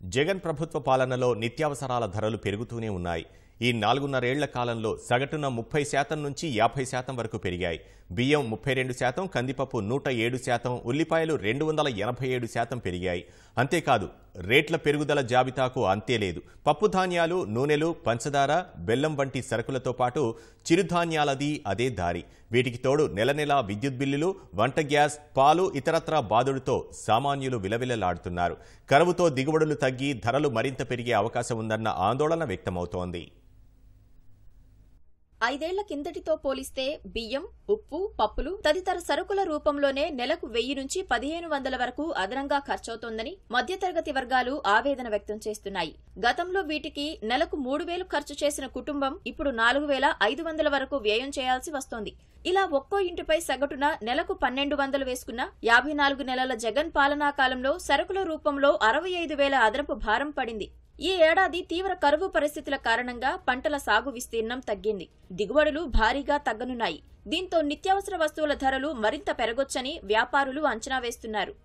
జగన్ ప్రభుత్వ పాలనలో నిత్యావసరాల ధరలు పెరుగుతూనే ఉన్నాయి ఈ నాలుగున్నరేళ్ల కాలంలో సగటున ముప్పై శాతం నుంచి యాభై శాతం వరకు పెరిగాయి బియ్యం ముప్పై రెండు శాతం కందిపప్పు నూట ఏడు శాతం ఉల్లిపాయలు రెండు వందల ఎనభై ఏడు శాతం పెరిగాయి అంతేకాదు రేట్ల పెరుగుదల జాబితాకు అంతే లేదు పప్పు ధాన్యాలు నూనెలు పంచదార బెల్లం వంటి సరుకులతో పాటు చిరుధాన్యాలది అదే దారి వీటికి తోడు నెల నెలా విద్యుత్ బిల్లులు వంట గ్యాస్ పాలు ఇతరత్రా బాధుడితో సామాన్యులు విలవిలలాడుతున్నారు కరువుతో దిగుబడులు తగ్గి ధరలు మరింత పెరిగే అవకాశం ఉందన్న ఆందోళన వ్యక్తమవుతోంది ఐదేళ్ల కిందటితో పోలిస్తే బియ్యం ఉప్పు పప్పులు తదితర సరుకుల రూపంలోనే నెలకు వెయ్యి నుంచి పదిహేను వందల వరకు అదనంగా ఖర్చవుతోందని మధ్యతరగతి వర్గాలు ఆవేదన వ్యక్తం చేస్తున్నాయి గతంలో వీటికి నెలకు మూడు వేలు ఖర్చు చేసిన కుటుంబం ఇప్పుడు నాలుగు వేల ఐదు వందల వరకు వ్యయం చేయాల్సి వస్తోంది ఇలా ఒక్కో ఇంటిపై సగటున నెలకు పన్నెండు వందలు వేసుకున్న యాభై నాలుగు నెలల జగన్ పాలనా కాలంలో సరుకుల రూపంలో అరవై ఐదు వేల అదనపు భారం పడింది ఈ ఏడాది తీవ్ర కరువు పరిస్థితుల కారణంగా పంటల సాగు విస్తీర్ణం తగ్గింది దిగుబడులు భారీగా తగ్గనున్నాయి దీంతో నిత్యావసర వస్తువుల ధరలు మరింత పెరగొచ్చని వ్యాపారులు అంచనా వేస్తున్నారు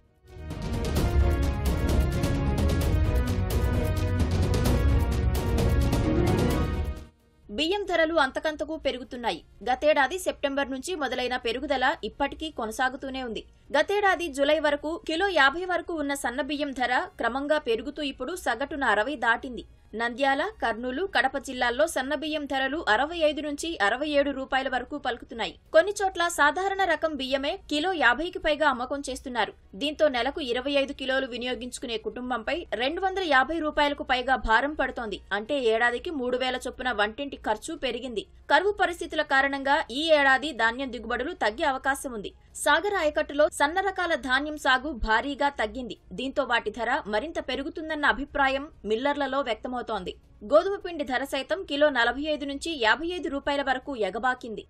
బియ్యం ధరలు అంతకంతకు పెరుగుతున్నాయి గతేడాది సెప్టెంబర్ నుంచి మొదలైన పెరుగుదల ఇప్పటికీ కొనసాగుతూనే ఉంది గతేడాది జులై వరకు కిలో యాభై వరకు ఉన్న సన్న బియ్యం ధర క్రమంగా పెరుగుతూ ఇప్పుడు సగటున అరవై దాటింది నంద్యాల కర్నూలు కడప జిల్లాల్లో సన్నబియ్యం ధరలు అరవై ఐదు నుంచి అరవై ఏడు రూపాయల వరకు పలుకుతున్నాయి కొన్ని చోట్ల సాధారణ రకం బియ్యమే కిలో యాభైకి పైగా అమ్మకం చేస్తున్నారు దీంతో నెలకు ఇరవై ఐదు కిలోలు వినియోగించుకునే కుటుంబంపై రెండు వందల యాభై రూపాయలకు పైగా భారం పడుతోంది అంటే ఏడాదికి మూడు వేల చొప్పున వంటింటి ఖర్చు పెరిగింది కరువు పరిస్థితుల కారణంగా ఈ ఏడాది ధాన్యం దిగుబడులు తగ్గే అవకాశం ఉంది సాగర్ ఆయకట్టులో సన్న రకాల ధాన్యం సాగు భారీగా తగ్గింది దీంతో వాటి ధర మరింత పెరుగుతుందన్న అభిప్రాయం మిల్లర్లలో వ్యక్తమవుతోంది గోధుమ పిండి ధర సైతం కిలో నలభై ఐదు నుంచి యాభై ఐదు రూపాయల వరకు ఎగబాకింది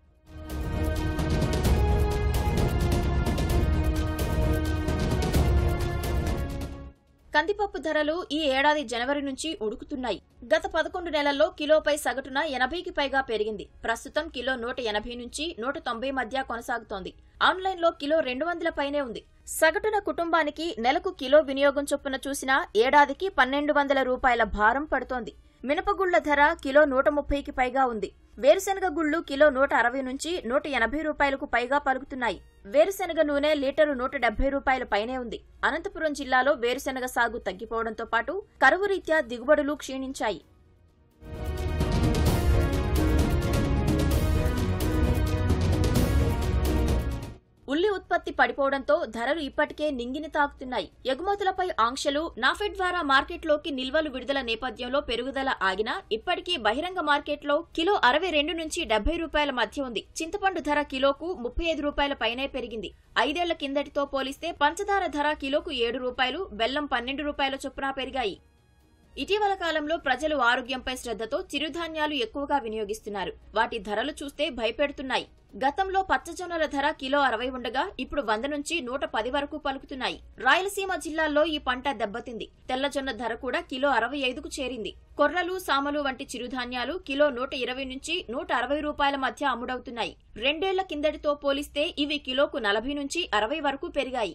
కందిపప్పు ధరలు ఈ ఏడాది జనవరి నుంచి ఉడుకుతున్నాయి గత పదకొండు నెలల్లో కిలోపై సగటున ఎనభైకి పైగా పెరిగింది ప్రస్తుతం కిలో నూట ఎనభై నుంచి నూట తొంభై మధ్య కొనసాగుతోంది ఆన్లైన్లో కిలో రెండు వందల పైనే ఉంది సగటున కుటుంబానికి నెలకు కిలో వినియోగం చొప్పున చూసినా ఏడాదికి పన్నెండు వందల రూపాయల భారం పడుతోంది మినపగుళ్ల ధర కిలో నూట ముప్పైకి పైగా ఉంది వేరుశెనగ గుళ్లు కిలో నూట అరవై నుంచి నూట ఎనభై రూపాయలకు పైగా పలుకుతున్నాయి వేరుశెనగ నూనె లీటరు నూట డెబ్బై రూపాయల పైనే ఉంది అనంతపురం జిల్లాలో వేరుశెనగ సాగు తగ్గిపోవడంతో పాటు కరువు రీత్యా దిగుబడులు క్షీణించాయి ఉల్లి ఉత్పత్తి పడిపోవడంతో ధరలు ఇప్పటికే నింగిని తాకుతున్నాయి ఎగుమతులపై ఆంక్షలు నాఫెడ్ ద్వారా మార్కెట్లోకి నిల్వలు విడుదల నేపథ్యంలో పెరుగుదల ఆగినా ఇప్పటికీ బహిరంగ మార్కెట్లో కిలో అరవై రెండు నుంచి డెబ్బై రూపాయల మధ్య ఉంది చింతపండు ధర కిలోకు ముప్పై ఐదు రూపాయల పైనే పెరిగింది ఐదేళ్ల కిందటితో పోలిస్తే పంచదార ధర కిలోకు ఏడు రూపాయలు బెల్లం పన్నెండు రూపాయల చొప్పున పెరిగాయి ఇటీవల కాలంలో ప్రజలు ఆరోగ్యంపై శ్రద్ధతో చిరుధాన్యాలు ఎక్కువగా వినియోగిస్తున్నారు వాటి ధరలు చూస్తే భయపెడుతున్నాయి గతంలో పచ్చజొన్నల ధర కిలో అరవై ఉండగా ఇప్పుడు వంద నుంచి నూట పది వరకు పలుకుతున్నాయి రాయలసీమ జిల్లాల్లో ఈ పంట దెబ్బతింది తెల్లజొన్న ధర కూడా కిలో అరవై ఐదుకు చేరింది కొర్రలు సామలు వంటి చిరుధాన్యాలు కిలో నూట ఇరవై నుంచి నూట అరవై రూపాయల మధ్య అమ్ముడవుతున్నాయి రెండేళ్ల కిందటితో పోలిస్తే ఇవి కిలోకు నలభై నుంచి అరవై వరకు పెరిగాయి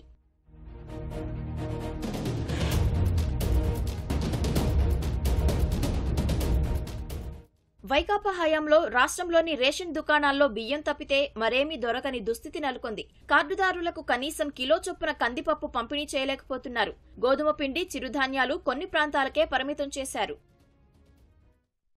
వైకాపా హయాంలో రాష్ట్రంలోని రేషన్ దుకాణాల్లో బియ్యం తప్పితే మరేమీ దొరకని దుస్థితి నెలకొంది కార్డుదారులకు కనీసం కిలో చొప్పున కందిపప్పు పంపిణీ చేయలేకపోతున్నారు గోధుమ పిండి చిరుధాన్యాలు కొన్ని ప్రాంతాలకే పరిమితం చేశారు